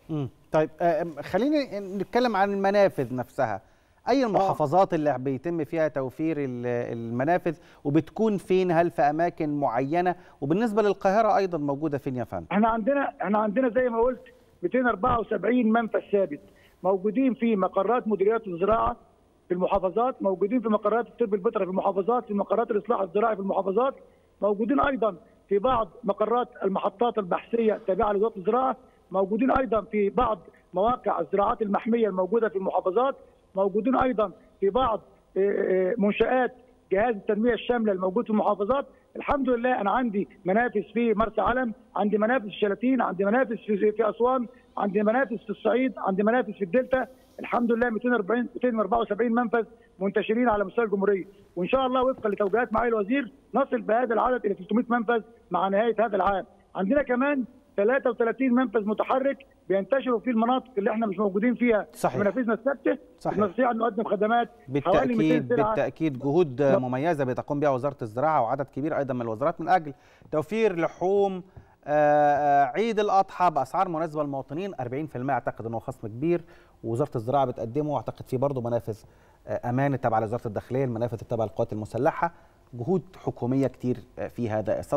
مم. طيب آه، خلينا نتكلم عن المنافذ نفسها اي المحافظات اللي بيتم فيها توفير ال- المنافذ وبتكون فين هل في اماكن معينه وبالنسبه للقاهره ايضا موجوده فين يا فندم احنا عندنا احنا عندنا زي ما قلت 274 منفذ ثابت موجودين في مقرات مديريات الزراعه في المحافظات موجودين في مقرات الطب البيطري في المحافظات في مقرات الاصلاح الزراعي في المحافظات موجودين ايضا في بعض مقرات المحطات البحثيه التابعه لوزاره الزراعه موجودين ايضا في بعض مواقع الزراعات المحميه الموجوده في المحافظات موجودين ايضا في بعض آه، آه، منشات جهاز التنميه الشامله الموجود في المحافظات الحمد لله انا عندي منافذ في مرسى علم عندي منافذ في شلاتين عندي منافذ في في اسوان عندي منافذ في الصعيد عندي منافذ في الدلتا الحمد لله 240 274 منفذ منتشرين على مستوى الجمهوريه وان شاء الله وفقا لتوجيهات معالي الوزير نصل بهذا العدد الى 300 منفذ مع نهايه هذا العام عندنا كمان 33 منفذ متحرك بينتشروا في المناطق اللي احنا مش موجودين فيها صحيح. منافذنا الثابته صحيح. نستطيع ان نقدم خدمات حوالي 200 بالتاكيد سلعه بالتاكيد جهود مميزه بتقوم بها وزاره الزراعه وعدد كبير ايضا من الوزارات من اجل توفير لحوم آه، آه، عيد الاضحى باسعار مناسبه للمواطنين 40% اعتقد انه خصم كبير ووزاره الزراعه بتقدمه واعتقد في برضه منافذ آه، امان تبع لوزاره الداخليه المنافذ تبع القوات المسلحه جهود حكوميه كتير آه، في هذا الصدد